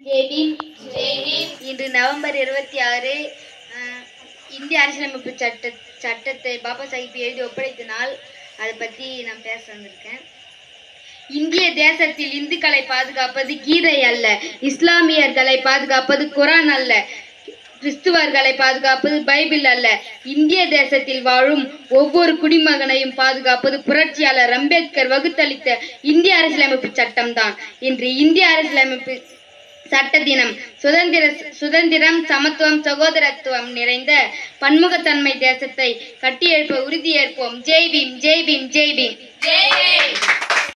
ஜெய்பீம் இன்று நவம்பர் இருபத்தி ஆறு அஹ், இந்திய அரசியலமைப்பு சட்ட சட்டத்தை பாபா சாஹிப் எழுதி ஒப்படைத்த நாள் அதை பற்றி நான் பேச வந்திருக்கேன் இந்திய தேசத்தில் இந்துக்களை பாதுகாப்பது கீதை அல்ல இஸ்லாமியர்களை பாதுகாப்பது குரான் அல்ல கிறிஸ்துவர்களை பாதுகாப்பது பைபிள் அல்ல இந்திய தேசத்தில் வாழும் ஒவ்வொரு குடிமகனையும் பாதுகாப்பது புரட்சியாளர் அம்பேத்கர் வகுத்தளித்த இந்திய அரசியலமைப்பு சட்டம்தான் இன்று இந்திய அரசியலமைப்பு சட்ட தினம் சுதந்திர சுதந்திரம் சமத்துவம் சகோதரத்துவம் நிறைந்த பன்முகத்தன்மை தேசத்தை கட்டியெழுப்ப உறுதியேற்போம் ஜெய் பீம் ஜெய் பீம் ஜெய் பீம்